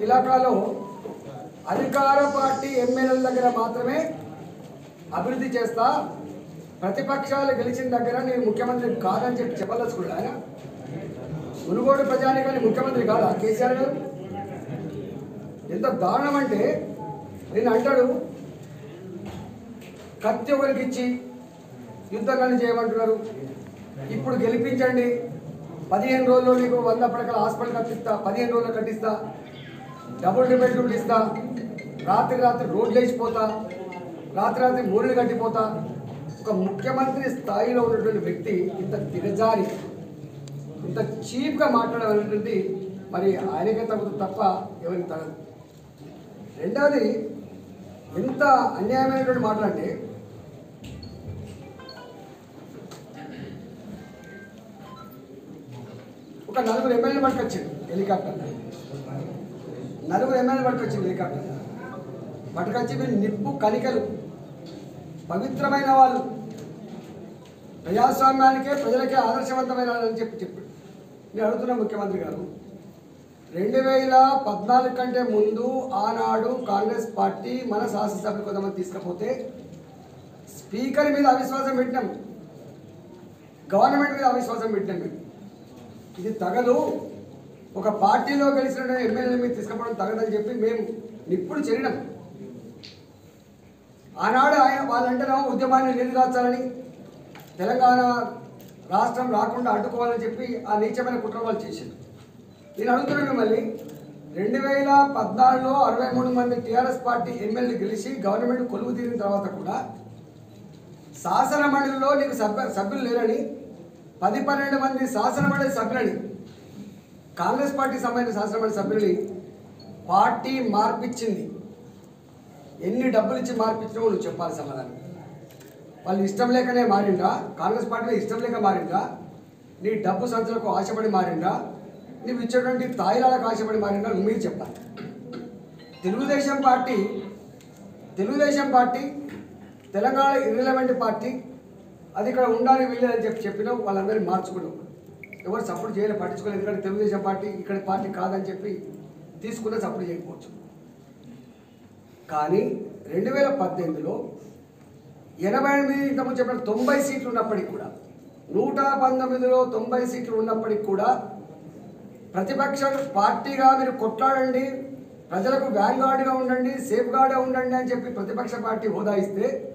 ఇలాకాలో అధికార పార్టీ ఎమ్మెల్యేల దగ్గర మాత్రమే అభివృద్ధి చేస్తా ప్రతిపక్షాలు గెలిచిన దగ్గర నేను ముఖ్యమంత్రి కాదని చెప్పి చెప్పదలుచుకున్నాడు ఆయన మునుగోడు ప్రజానికాన్ని ముఖ్యమంత్రి కాదా కేసీఆర్ గారు ఎంత దారుణం అంటే నేను అంటాడు కత్తి ఒకరికి ఇచ్చి యుద్ధకాన్ని చేయమంటున్నారు ఇప్పుడు గెలిపించండి పదిహేను రోజుల్లో నీకు వంద పడకల హాస్పిటల్ కట్టిస్తా పదిహేను రోజులు కట్టిస్తా డబుల్ బెడ్రూమ్లు ఇస్తా రాత్రి రాత్రి రోడ్లు వేసిపోతా రాత్రి రాత్రి మూరులు కట్టిపోతా ఒక ముఖ్యమంత్రి స్థాయిలో ఉన్నటువంటి వ్యక్తి ఇంత దిగజారి ఇంత చీప్గా మాట్లాడడం అనేటువంటి మరి ఆయనకే తగ్గుతుంది తప్ప ఎవరికి తగదు రెండవది ఎంత అన్యాయమైనటువంటి మాటలంటే ఒక నలుగురు ఎమ్మెల్యేలు పట్టుకొచ్చింది హెలికాప్టర్ నలుగురు ఎమ్మెల్యేలు పట్టుకొచ్చింది హెలికాప్టర్ పట్టుకొచ్చి మీరు నిప్పు కనికలు పవిత్రమైన వాళ్ళు ప్రజాస్వామ్యానికే ప్రజలకే ఆదర్శవంతమైన వాళ్ళు అని చెప్పి చెప్పి నేను అడుగుతున్నా ముఖ్యమంత్రి గారు రెండు వేల పద్నాలుగు కంటే ముందు ఆనాడు కాంగ్రెస్ పార్టీ మన శాసనసభ్యులు కొంతమంది తీసుకపోతే స్పీకర్ మీద అవిశ్వాసం పెట్టినాం గవర్నమెంట్ మీద అవిశ్వాసం పెట్టినాం మేము ఇది తగదు ఒక పార్టీలో గెలిచిన ఎమ్మెల్యేల మీద తీసుకుపోవడం తగదని చెప్పి మేము నిప్పుడు చెరినాం ఆనాడు ఆయన వాళ్ళంటేనేమో ఉద్యమాన్ని నీరుగార్చాలని తెలంగాణ రాష్ట్రం రాకుండా అడ్డుకోవాలని చెప్పి ఆ నీచమైన కుట్ర వాళ్ళు చేసింది నేను అడుగుతున్నాను మిమ్మల్ని రెండు వేల పద్నాలుగులో అరవై మూడు మంది టీఆర్ఎస్ పార్టీ ఎమ్మెల్యేలు గెలిచి గవర్నమెంట్ కొలువు తీరిన తర్వాత కూడా శాసన మండలిలో నీకు సభ్య సభ్యులు లేరని పది పన్నెండు మంది శాసన మండలి సభ్యులని కాంగ్రెస్ పార్టీ సంబంధించిన శాసన మండలి సభ్యులని పార్టీ మార్పిచ్చింది ఎన్ని డబ్బులు ఇచ్చి మార్పించినావో నువ్వు చెప్పాలి సమాధానం వాళ్ళు ఇష్టం లేకనే మారిండ్రా కాంగ్రెస్ పార్టీ మీద ఇష్టం లేక మారిండ్రా నీ డబ్బు సంచులకు ఆశపడి మారిండ్రా నువ్వు ఇచ్చేటువంటి తాయిలాలకు ఆశపడి మారిండ్రా నువ్వు మీరు చెప్పాలి Telugu Desam party Telugu Desam party Telangana irrelevant party అది ఇక్కడ ఉండాలి వీళ్ళని చెప్పి చెప్పినావు వాళ్ళందరినీ మార్చుకున్నావు ఎవరు సపోర్ట్ చేయలేదు పట్టించుకోలేదు ఎందుకంటే తెలుగుదేశం పార్టీ ఇక్కడ పార్టీ కాదని చెప్పి తీసుకున్న సపోర్ట్ చేయకపోవచ్చు కానీ రెండు వేల పద్దెనిమిదిలో ఎనభై ఎనిమిది ఇంతకుముందు చెప్పిన తొంభై సీట్లు ఉన్నప్పటికీ కూడా నూట పంతొమ్మిదిలో తొంభై సీట్లు ఉన్నప్పటికీ కూడా ప్రతిపక్ష పార్టీగా మీరు కొట్లాడండి ప్రజలకు వ్యాంగార్డ్గా ఉండండి సేఫ్ గార్డ్గా ఉండండి అని చెప్పి ప్రతిపక్ష పార్టీ హోదా ఇస్తే